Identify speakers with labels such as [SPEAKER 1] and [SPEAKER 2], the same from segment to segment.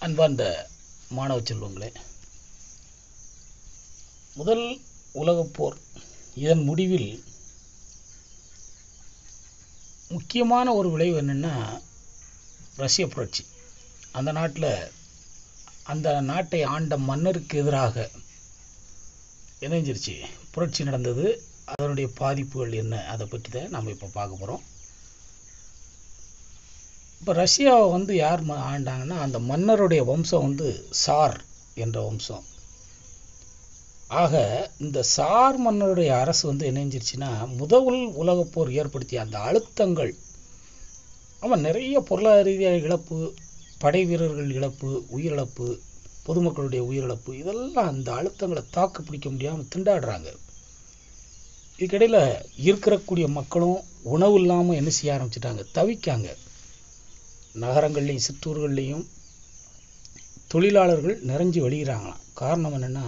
[SPEAKER 1] அன்பார்ந்த மாணவ செல்வங்களே முதல் உலகப் போர் இதன் முடிவில் முக்கியமான ஒரு விளைவு என்னென்னா ரஷ்ய புரட்சி அந்த நாட்டில் அந்த நாட்டை ஆண்ட மன்னருக்கு எதிராக இணைஞ்சிருச்சு புரட்சி நடந்தது அதனுடைய பாதிப்புகள் என்ன அதை பற்றி தான் நம்ம இப்போ பார்க்க போகிறோம் இப்போ ரஷ்யாவை வந்து யார் ம- ஆண்டாங்கன்னா அந்த மன்னருடைய வம்சம் வந்து சார் என்ற வம்சம் ஆக இந்த சார் மன்னருடைய அரசு வந்து இணைஞ்சிருச்சுன்னா முதல் உலகப் போர் ஏற்படுத்திய அந்த அழுத்தங்கள் அவன் நிறைய பொருளாதார ரீதியாக இழப்பு படை வீரர்கள் இழப்பு உயிரிழப்பு பொதுமக்களுடைய உயிரிழப்பு இதெல்லாம் அந்த அழுத்தங்களை தாக்கு பிடிக்க முடியாமல் திண்டாடுறாங்க இதுக்கிடையில் இருக்கக்கூடிய மக்களும் உணவு இல்லாமல் என்ன செய்ய ஆரம்பிச்சிட்டாங்க தவிக்காங்க நகரங்கள்லையும் சிற்றூர்கள்லையும் தொழிலாளர்கள் நிறைஞ்சு வெளியிறாங்களாம் காரணம் என்னென்னா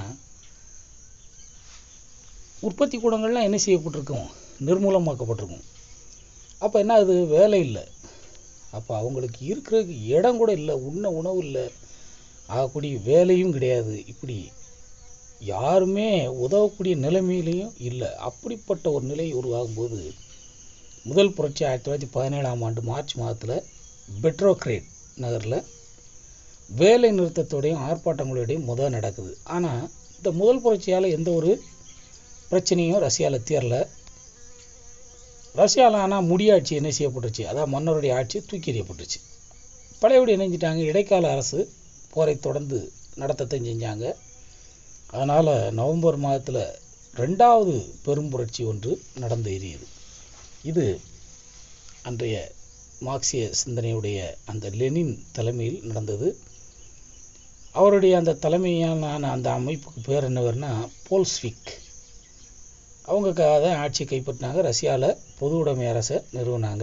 [SPEAKER 1] உற்பத்தி கூடங்கள்லாம் என்ன செய்யப்பட்டிருக்கும் நிர்மூலமாக்கப்பட்டிருக்கும் அப்போ என்ன ஆகுது வேலை இல்லை அப்போ அவங்களுக்கு இருக்கிறதுக்கு இடம் கூட இல்லை உண்ண உணவு இல்லை ஆகக்கூடிய வேலையும் கிடையாது இப்படி யாருமே உதவக்கூடிய நிலைமையிலையும் இல்லை அப்படிப்பட்ட ஒரு நிலை உருவாகும்போது முதல் புரட்சி ஆயிரத்தி தொள்ளாயிரத்தி பதினேழாம் ஆண்டு மார்ச் மாதத்தில் பெட்ரோக்ரேட் நகரில் வேலை நிறுத்தத்தோடையும் ஆர்ப்பாட்டங்களோடையும் முதல் நடக்குது ஆனால் இந்த முதல் புரட்சியால் எந்த ஒரு பிரச்சனையும் ரஷ்யாவில் தீரல ரஷ்யாவில் ஆனால் முடியாட்சி என்ன செய்யப்பட்டுச்சு அதாவது மன்னருடைய ஆட்சி தூக்கி எறியப்பட்டுச்சு பழையபடி இணைஞ்சிட்டாங்க இடைக்கால அரசு போரை தொடர்ந்து நடத்தத்தான் செஞ்சாங்க அதனால் நவம்பர் மாதத்தில் ரெண்டாவது பெரும் புரட்சி ஒன்று நடந்து எரியுது இது அன்றைய மார்க்சிய சிந்தனையுடைய அந்த லெனின் தலைமையில் நடந்தது அவருடைய அந்த தலைமையான அந்த அமைப்புக்கு பேர் என்னவர்னா போல்ஸ்விக் அவங்க க- தான் ஆட்சி கைப்பற்றினாங்க ரஷ்யாவில் பொது உடைமை அரசை நிறுவினாங்க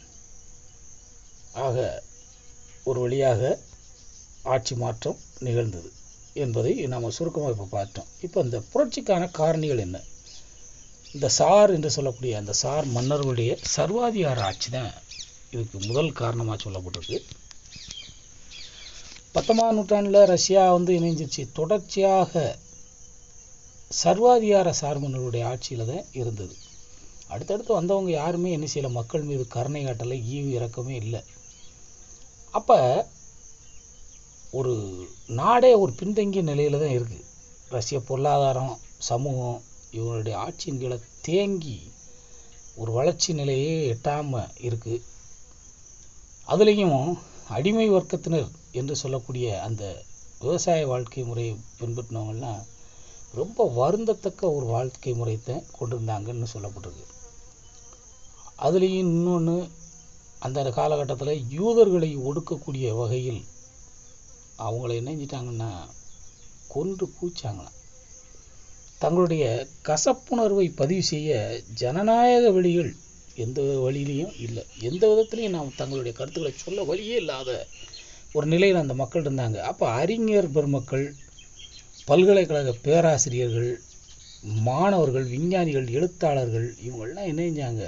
[SPEAKER 1] ஆக ஒரு வழியாக ஆட்சி மாற்றம் நிகழ்ந்தது என்பதை நாம் சுருக்கமாக இப்போ பார்த்தோம் இப்போ இந்த புரட்சிக்கான காரணிகள் என்ன இந்த சார் என்று சொல்லக்கூடிய அந்த சார் மன்னர்களுடைய சர்வாதிகார ஆட்சி தான் இதுக்கு முதல் காரணமாக சொல்லப்பட்டிருக்கு பத்தொன்பதாம் நூற்றாண்டில் ரஷ்யா வந்து இணைஞ்சிச்சு தொடர்ச்சியாக சர்வாதிகார சார் மன்னர்களுடைய ஆட்சியில் தான் இருந்தது அடுத்தடுத்து வந்தவங்க யாருமே என்ன செய்யல மக்கள் மீது கருணை காட்டலை ஈவு இறக்கமே இல்லை அப்போ ஒரு நாடே ஒரு பின்தங்கிய நிலையில தான் இருக்குது ரஷ்ய பொருளாதாரம் சமூகம் இவங்களுடைய ஆட்சியின் கீழே தேங்கி ஒரு வளர்ச்சி நிலையே எட்டாமல் இருக்குது அதுலேயும் அடிமை வர்க்கத்தினர் என்று சொல்லக்கூடிய அந்த விவசாய வாழ்க்கை முறையை பின்பற்றினவங்கலாம் ரொம்ப வருந்தத்தக்க ஒரு வாழ்க்கை முறையத்தை கொண்டிருந்தாங்கன்னு சொல்லப்பட்டிருக்கு அதுலேயும் இன்னொன்று அந்த காலகட்டத்தில் யூதர்களை ஒடுக்கக்கூடிய வகையில் அவங்கள இணைஞ்சிட்டாங்கன்னா கொன்று பூச்சாங்களாம் தங்களுடைய கசப்புணர்வை பதிவு செய்ய ஜனநாயக வழிகள் எந்த வழியிலையும் இல்லை எந்த விதத்துலையும் நாம் தங்களுடைய கருத்துக்களை சொல்ல வழியே இல்லாத ஒரு நிலையில் அந்த மக்கள் இருந்தாங்க அப்போ அறிஞர் பெருமக்கள் பல்கலைக்கழக பேராசிரியர்கள் மாணவர்கள் விஞ்ஞானிகள் எழுத்தாளர்கள் இவங்கெல்லாம் இணைஞ்சாங்க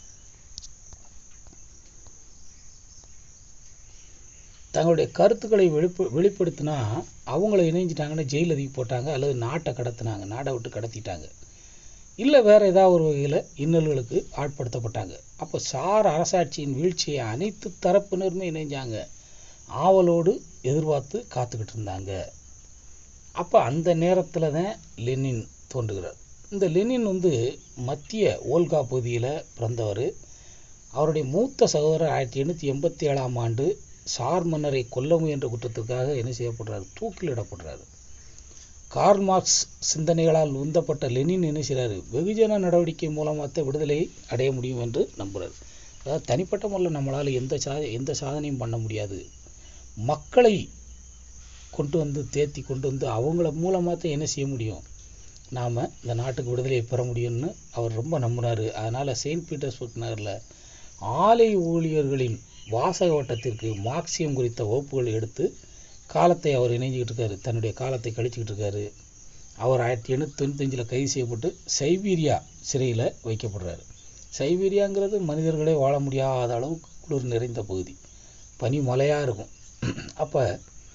[SPEAKER 1] தங்களுடைய கருத்துக்களை வெளிப்ப வெளிப்படுத்தினா அவங்கள இணைஞ்சிட்டாங்கன்னா ஜெயில் அதிக போட்டாங்க அல்லது நாட்டை கடத்தினாங்க நாடை விட்டு கடத்திட்டாங்க இல்லை வேற ஏதாவது ஒரு வகையில் இன்னல்களுக்கு ஆட்படுத்தப்பட்டாங்க அப்போ சார் அரசாட்சியின் வீழ்ச்சியை அனைத்து தரப்பினருமே இணைஞ்சாங்க ஆவலோடு எதிர்பார்த்து காத்துக்கிட்டு இருந்தாங்க அப்போ அந்த நேரத்தில் தான் லெனின் தோன்றுகிறார் இந்த லெனின் வந்து மத்திய ஓல்கா பகுதியில் பிறந்தவர் அவருடைய மூத்த சகோதரர் ஆயிரத்தி எண்ணூற்றி எண்பத்தி ஏழாம் ஆண்டு சார் மன்னரை கொல்ல முயன்ற குற்றத்துக்காக என்ன செய்யப்படுறாரு தூக்கிலிடப்படுறாரு கார்ல் மார்க்ஸ் சிந்தனைகளால் உந்தப்பட்ட லெனின் என்ன செய்றாரு வெகுஜன நடவடிக்கை மூலமாக விடுதலை அடைய முடியும் என்று நம்புறாரு அதாவது தனிப்பட்ட முறையில் நம்மளால் எந்த சா எந்த சாதனையும் பண்ண முடியாது மக்களை கொண்டு வந்து தேத்தி கொண்டு வந்து அவங்கள மூலமாக தான் என்ன செய்ய முடியும் நாம் இந்த நாட்டுக்கு விடுதலையை பெற முடியும்னு அவர் ரொம்ப நம்பினார் அதனால் செயின்ட் பீட்டர்ஸ்பர்க் நகரில் ஆலை ஊழியர்களின் வாசக வட்டத்திற்கு மார்க்சியம் குறித்த வகுப்புகள் எடுத்து காலத்தை அவர் இணைஞ்சிக்கிட்டு இருக்காரு தன்னுடைய காலத்தை கழிச்சுக்கிட்டு இருக்காரு அவர் ஆயிரத்தி எண்ணூற்றி தொண்ணூத்தஞ்சில் கைது செய்யப்பட்டு சைபீரியா சிறையில் வைக்கப்படுறாரு சைபீரியாங்கிறது மனிதர்களே வாழ முடியாத அளவுக்கு குளிர் நிறைந்த பகுதி பனி மலையாக இருக்கும் அப்போ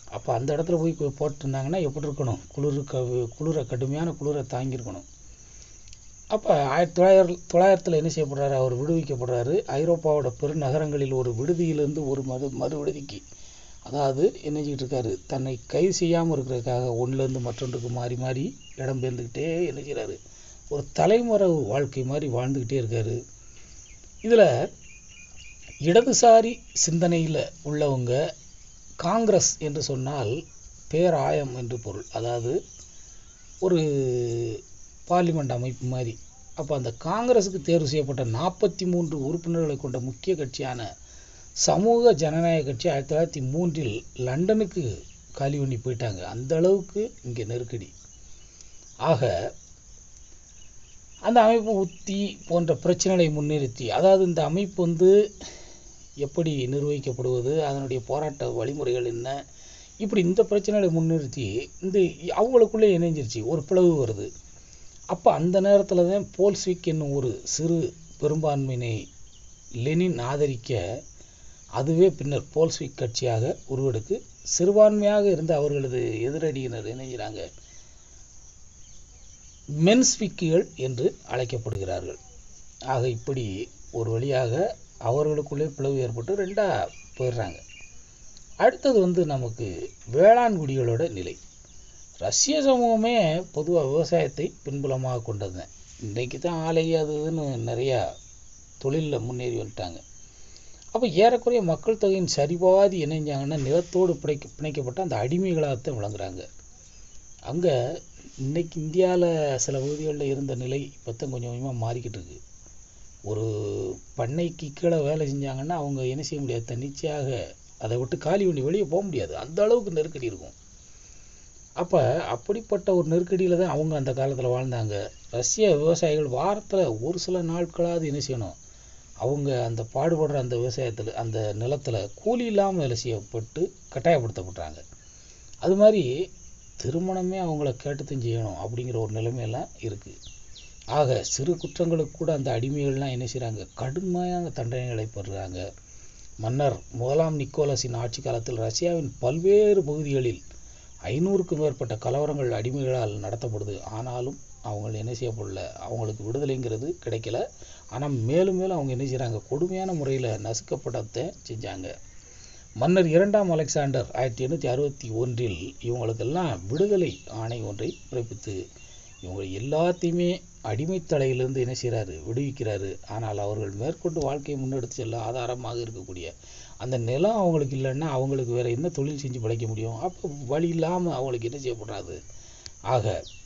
[SPEAKER 1] அப்போ அந்த இடத்துல போய் கு- போட்டிருந்தாங்கன்னா எப்படி இருக்கணும் குளிர் க குளிரை கடுமையான குளிரை தாங்கியிருக்கணும் அப்போ ஆயிரத்தி தொள்ளாயிரம் தொள்ளாயிரத்தில் என்ன செய்யப்படுறாரு அவர் விடுவிக்கப்படுறாரு ஐரோப்பாவோட பெருநகரங்களில் ஒரு விடுதியிலிருந்து ஒரு மறு மறு விடுதிக்கு அதாவது என்ன செஞ்சுட்டு இருக்காரு தன்னை கைது செய்யாமல் இருக்கிறதுக்காக ஒன்றுலேருந்து மற்றொன்றுக்கு மாறி மாறி இடம் பெயர்ந்துக்கிட்டே என்ன செய்கிறாரு ஒரு தலைமறை வாழ்க்கை மாதிரி வாழ்ந்துக்கிட்டே இருக்காரு இதில் இடதுசாரி சிந்தனையில் உள்ளவங்க காங்கிரஸ் என்று சொன்னால் பேராயம் என்று பொருள் அதாவது ஒரு பார்லிமெண்ட் அமைப்பு மாதிரி அப்போ அந்த காங்கிரஸுக்கு தேர்வு செய்யப்பட்ட நாற்பத்தி மூன்று உறுப்பினர்களை கொண்ட முக்கிய கட்சியான சமூக ஜனநாயக கட்சி ஆயிரத்தி தொள்ளாயிரத்தி மூன்றில் லண்டனுக்கு காலி பண்ணி போயிட்டாங்க அந்த அளவுக்கு இங்கே நெருக்கடி ஆக அந்த அமைப்பு உத்தி போன்ற பிரச்சனைகளை முன்னிறுத்தி அதாவது இந்த அமைப்பு வந்து எப்படி நிர்வகிக்கப்படுவது அதனுடைய போராட்ட வழிமுறைகள் என்ன இப்படி இந்த பிரச்சனைகளை முன்னிறுத்தி இந்த அவங்களுக்குள்ளே இணைஞ்சிருச்சு ஒரு பிளவு வருது அப்போ அந்த நேரத்தில் தான் போல்ஸ்விக் என்னும் ஒரு சிறு பெரும்பான்மையினை லெனின் ஆதரிக்க அதுவே பின்னர் போல்ஸ்விக் கட்சியாக உருவெடுக்கு சிறுபான்மையாக இருந்த அவர்களது எதிரடியினர் இணைகிறாங்க மென்ஸ்விக்குகள் என்று அழைக்கப்படுகிறார்கள் ஆக இப்படி ஒரு வழியாக அவர்களுக்குள்ளே பிளவு ஏற்பட்டு ரெண்டா போயிடுறாங்க அடுத்தது வந்து நமக்கு வேளாண்குடிகளோட நிலை ரஷ்ய சமூகமே பொதுவாக விவசாயத்தை பின்புலமாக கொண்டது இன்றைக்கு தான் ஆலை அது இதுன்னு நிறையா தொழிலில் முன்னேறி வந்துட்டாங்க அப்போ ஏறக்குறைய மக்கள் தொகையின் சரிபாதி இணைஞ்சாங்கன்னா நிலத்தோடு பிணைக்க பிணைக்கப்பட்ட அந்த அடிமைகளாகத்தான் விளங்குறாங்க அங்கே இன்னைக்கு இந்தியாவில் சில பகுதிகளில் இருந்த நிலை இப்போ தான் கொஞ்சம் கொஞ்சமாக மாறிக்கிட்டு இருக்கு ஒரு பண்ணைக்கு கீழே வேலை செஞ்சாங்கன்னா அவங்க என்ன செய்ய முடியாது தன்னிச்சையாக அதை விட்டு காலி பண்ணி வெளியே போக முடியாது அந்த அளவுக்கு நெருக்கடி இருக்கும் அப்போ அப்படிப்பட்ட ஒரு நெருக்கடியில் தான் அவங்க அந்த காலத்தில் வாழ்ந்தாங்க ரஷ்ய விவசாயிகள் வாரத்தில் ஒரு சில நாட்களாவது என்ன செய்யணும் அவங்க அந்த பாடுபடுற அந்த விவசாயத்தில் அந்த நிலத்தில் கூலி இல்லாமல் வேலை செய்யப்பட்டு கட்டாயப்படுத்தப்படுறாங்க அது மாதிரி திருமணமே அவங்கள கேட்டுத்தான் செய்யணும் அப்படிங்கிற ஒரு நிலைமையெல்லாம் இருக்குது ஆக சிறு குற்றங்களுக்கு கூட அந்த அடிமைகள்லாம் என்ன செய்கிறாங்க கடுமையான தண்டனைகளை பெறுறாங்க மன்னர் முதலாம் நிக்கோலஸின் ஆட்சி காலத்தில் ரஷ்யாவின் பல்வேறு பகுதிகளில் ஐநூறுக்கும் மேற்பட்ட கலவரங்கள் அடிமைகளால் நடத்தப்படுது ஆனாலும் அவங்க என்ன செய்யப்படல அவங்களுக்கு விடுதலைங்கிறது கிடைக்கல ஆனால் மேலும் மேலும் அவங்க என்ன செய்கிறாங்க கொடுமையான முறையில் நசுக்கப்படத்தை செஞ்சாங்க மன்னர் இரண்டாம் அலெக்சாண்டர் ஆயிரத்தி எண்ணூற்றி அறுபத்தி ஒன்றில் இவங்களுக்கெல்லாம் விடுதலை ஆணை ஒன்றை பிறப்பித்து இவங்க எல்லாத்தையுமே அடிமைத்தலையிலிருந்து என்ன செய்கிறாரு விடுவிக்கிறாரு ஆனால் அவர்கள் மேற்கொண்டு வாழ்க்கையை முன்னெடுத்து செல்ல ஆதாரமாக இருக்கக்கூடிய அந்த நிலம் அவங்களுக்கு இல்லைன்னா அவங்களுக்கு வேற என்ன தொழில் செஞ்சு பிழைக்க முடியும் அப்போ வழி இல்லாமல் அவங்களுக்கு என்ன செய்யப்படுறாது ஆக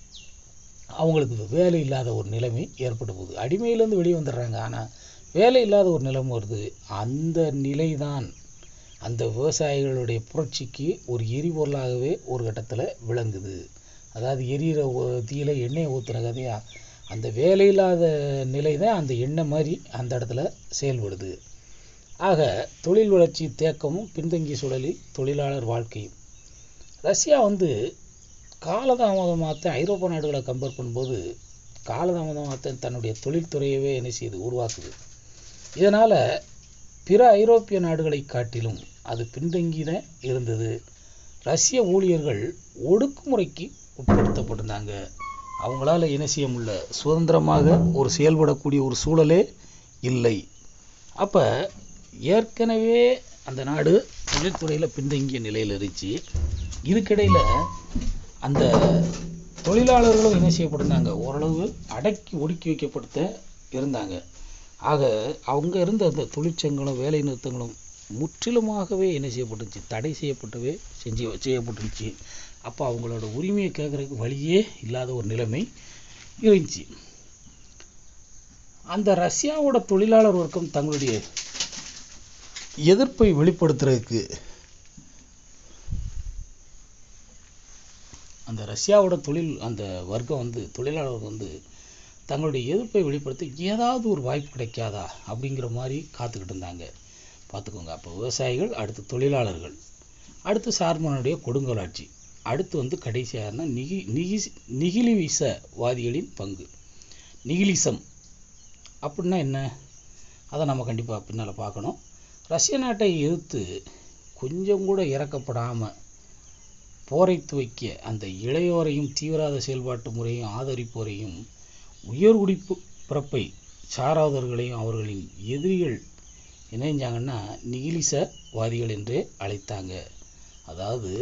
[SPEAKER 1] அவங்களுக்கு வேலை இல்லாத ஒரு நிலைமை ஏற்பட்டு போகுது அடிமையிலேருந்து வெளியே வந்துடுறாங்க ஆனால் வேலை இல்லாத ஒரு நிலைமை வருது அந்த நிலைதான் அந்த விவசாயிகளுடைய புரட்சிக்கு ஒரு எரிபொருளாகவே ஒரு கட்டத்தில் விளங்குது அதாவது எரியிற ஒ- தீயில எண்ணெயை ஊற்றுற கதையா அந்த வேலையில்லாத நிலை தான் அந்த எண்ணெய் மாதிரி அந்த இடத்துல செயல்படுது ஆக தொழில் வளர்ச்சி தேக்கமும் பின்தங்கிய சூழலில் தொழிலாளர் வாழ்க்கையும் ரஷ்யா வந்து காலதாமதமாகத்தான் ஐரோப்பா நாடுகளை கம்பேர் பண்ணும்போது காலதாமதமாகத்தான் தன்னுடைய தொழில்துறையவே என்ன செய்யுது உருவாக்குது இதனால் பிற ஐரோப்பிய நாடுகளை காட்டிலும் அது பின்தங்கி தான் இருந்தது ரஷ்ய ஊழியர்கள் ஒடுக்குமுறைக்கு உட்படுத்தப்பட்டிருந்தாங்க அவங்களால என்ன செய்ய முடியல சுதந்திரமாக ஒரு செயல்படக்கூடிய ஒரு சூழலே இல்லை அப்போ ஏற்கனவே அந்த நாடு தொழில்துறையில் பின்தங்கிய நிலையில் இருந்துச்சு இதுக்கிடையில் அந்த தொழிலாளர்களும் என்ன செய்யப்பட்டிருந்தாங்க ஓரளவு அடக்கி ஒடுக்கி வைக்கப்படுத்த இருந்தாங்க ஆக அவங்க இருந்த அந்த தொழிற்சங்களும் வேலை நிறுத்தங்களும் முற்றிலுமாகவே என்ன செய்யப்பட்டுச்சு தடை செய்யப்பட்டவே செஞ்சு செய்யப்பட்டுருச்சு அப்போ அவங்களோட உரிமையை கேட்குறதுக்கு வழியே இல்லாத ஒரு நிலைமை இருந்துச்சு அந்த ரஷ்யாவோட தொழிலாளர் வர்க்கம் தங்களுடைய எதிர்ப்பை வெளிப்படுத்துறதுக்கு அந்த ரஷ்யாவோட தொழில் அந்த வர்க்கம் வந்து தொழிலாளர் வந்து தங்களுடைய எதிர்ப்பை வெளிப்படுத்த ஏதாவது ஒரு வாய்ப்பு கிடைக்காதா அப்படிங்கிற மாதிரி காத்துக்கிட்டு இருந்தாங்க பார்த்துக்கோங்க அப்போ விவசாயிகள் அடுத்து தொழிலாளர்கள் அடுத்து சார்மனுடைய கொடுங்கோலாட்சி அடுத்து வந்து கடைசியாகனா நிகி நிகி நிகிலிவிசவாதிகளின் பங்கு நிகிலிசம் அப்படின்னா என்ன அதை நம்ம கண்டிப்பாக பின்னால் பார்க்கணும் ரஷ்ய நாட்டை எதிர்த்து கொஞ்சம் கூட இறக்கப்படாமல் போரை துவைக்க அந்த இளையோரையும் தீவிரவாத செயல்பாட்டு முறையும் ஆதரிப்போரையும் உயர்குடிப்பு பிறப்பை சாராதவர்களையும் அவர்களின் எதிரிகள் இணைஞ்சாங்கன்னா நிகிலிசவாதிகள் என்றே அழைத்தாங்க அதாவது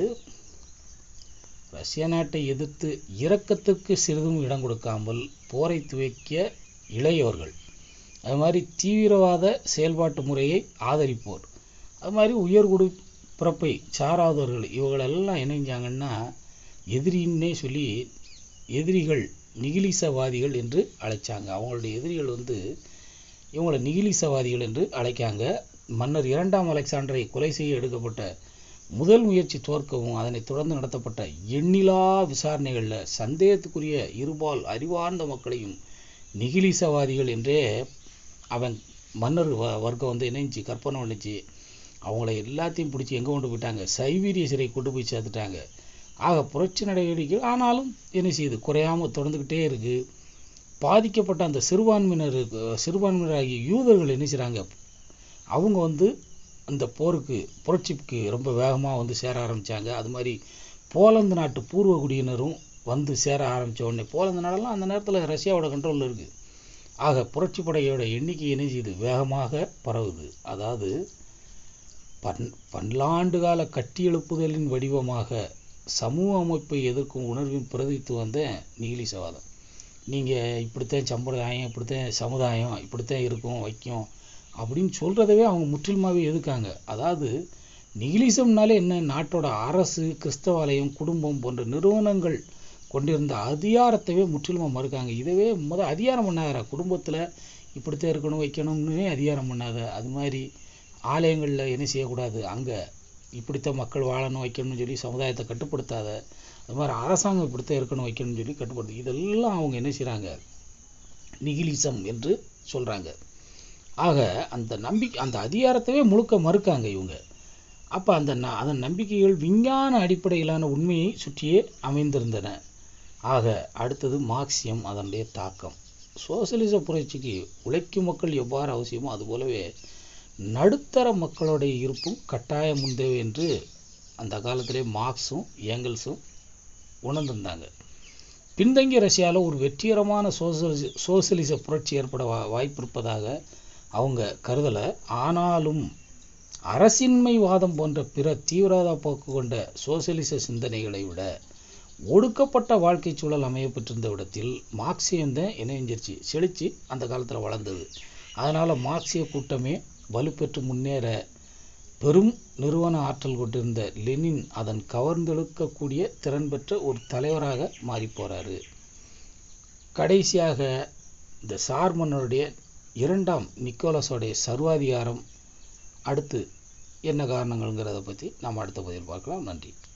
[SPEAKER 1] ரஷ்ய நாட்டை எதிர்த்து இரக்கத்திற்கு சிறிதும் இடம் கொடுக்காமல் போரை துவைக்க இளையோர்கள் அது மாதிரி தீவிரவாத செயல்பாட்டு முறையை ஆதரிப்போர் அது மாதிரி உயர்குடி பிறப்பை சாராதவர்கள் இவங்களெல்லாம் இணைஞ்சாங்கன்னா எதிரின்னே சொல்லி எதிரிகள் நிகிலிசவாதிகள் என்று அழைச்சாங்க அவங்களுடைய எதிரிகள் வந்து இவங்களை நிகிலிசவாதிகள் என்று அழைக்காங்க மன்னர் இரண்டாம் அலெக்சாண்டரை கொலை செய்ய எடுக்கப்பட்ட முதல் முயற்சி தோற்கவும் அதனைத் தொடர்ந்து நடத்தப்பட்ட எண்ணிலா விசாரணைகளில் சந்தேகத்துக்குரிய இருபால் அறிவார்ந்த மக்களையும் நிகிலிசவாதிகள் என்றே அவன் மன்னர் வ வர்க்கம் வந்து இணைஞ்சு கற்பனை பண்ணிச்சு அவங்கள எல்லாத்தையும் பிடிச்சி எங்கே கொண்டு போயிட்டாங்க சைவீரிய சிறை கொண்டு போய் சேர்த்துட்டாங்க ஆக புரட்சி நடவடிக்கைகள் ஆனாலும் என்ன செய்யுது குறையாமல் தொடர்ந்துக்கிட்டே இருக்கு பாதிக்கப்பட்ட அந்த சிறுபான்மையினர் சிறுபான்மையினராகிய யூதர்கள் என்ன செய்கிறாங்க அவங்க வந்து அந்த போருக்கு புரட்சிக்கு ரொம்ப வேகமாக வந்து சேர ஆரம்பித்தாங்க அது மாதிரி போலந்து நாட்டு பூர்வ குடியினரும் வந்து சேர ஆரம்பித்த உடனே போலந்து நாடெல்லாம் அந்த நேரத்தில் ரஷ்யாவோட கண்ட்ரோலில் இருக்குது ஆக புரட்சி படையோட எண்ணிக்கை என்ன செய்யுது வேகமாக பரவுது அதாவது பன் பல்லாண்டு கால கட்டியெழுப்புதலின் வடிவமாக சமூக அமைப்பை எதிர்க்கும் உணர்வின் பிரதித்துவம் தான் நிகிலிசவாதம் நீங்கள் இப்படித்தான் சம்பிரதாயம் இப்படித்தான் சமுதாயம் இப்படித்தான் இருக்கும் வைக்கும் அப்படின்னு சொல்கிறதவே அவங்க முற்றிலுமாகவே எதுக்காங்க அதாவது நிகிலிசம்னாலே என்ன நாட்டோட அரசு கிறிஸ்தவாலயம் குடும்பம் போன்ற நிறுவனங்கள் கொண்டிருந்த அதிகாரத்தவே முற்றிலுமாக மறுக்காங்க இதவே முத அதிகாரம் பண்ணாத குடும்பத்தில் இப்படித்தான் இருக்கணும் வைக்கணும்னே அதிகாரம் பண்ணாத அது மாதிரி ஆலயங்களில் என்ன செய்யக்கூடாது அங்கே இப்படித்தான் மக்கள் வாழணும் வைக்கணும்னு சொல்லி சமுதாயத்தை கட்டுப்படுத்தாத அது மாதிரி அரசாங்கம் இப்படித்தான் இருக்கணும் வைக்கணும்னு சொல்லி கட்டுப்படுத்து இதெல்லாம் அவங்க என்ன செய்கிறாங்க நிகிலிசம் என்று சொல்கிறாங்க ஆக அந்த நம்பிக்கை அந்த அதிகாரத்தவே முழுக்க மறுக்காங்க இவங்க அப்போ அந்த ந அதன் நம்பிக்கைகள் விஞ்ஞான அடிப்படையிலான உண்மையை சுற்றியே அமைந்திருந்தன ஆக அடுத்தது மார்க்சியம் அதனுடைய தாக்கம் சோசியலிச புரட்சிக்கு உழைக்கும் மக்கள் எவ்வாறு அவசியமோ அதுபோலவே நடுத்தர மக்களுடைய இருப்பும் கட்டாயம் உண்டேவை என்று அந்த காலத்திலே மார்க்ஸும் ஏங்கல்ஸும் உணர்ந்திருந்தாங்க பின்தங்கிய ரஷ்யாவில் ஒரு வெற்றிகரமான சோசியலிச சோசியலிச புரட்சி ஏற்பட வா வாய்ப்பு இருப்பதாக அவங்க கருதலை ஆனாலும் அரசின்மை வாதம் போன்ற பிற தீவிரவாத போக்கு கொண்ட சோசியலிச சிந்தனைகளை விட ஒடுக்கப்பட்ட வாழ்க்கை சூழல் அமையப்பட்டிருந்த இடத்தில் மார்க்சியம் தான் இணைஞ்சிருச்சு செழிச்சு அந்த காலத்தில் வளர்ந்தது அதனால் மார்க்சிய கூட்டமே வலுப்பெற்று முன்னேற பெரும் நிறுவன ஆற்றல் கொண்டிருந்த லெனின் அதன் கவர்ந்தெழுக்கக்கூடிய திறன் பெற்ற ஒரு தலைவராக மாறி போறாரு கடைசியாக இந்த சார் மன்னருடைய இரண்டாம் நிக்கோலஸோடைய சர்வாதிகாரம் அடுத்து என்ன காரணங்கள்ங்கிறத பற்றி நாம் அடுத்த பதிவில் பார்க்கலாம் நன்றி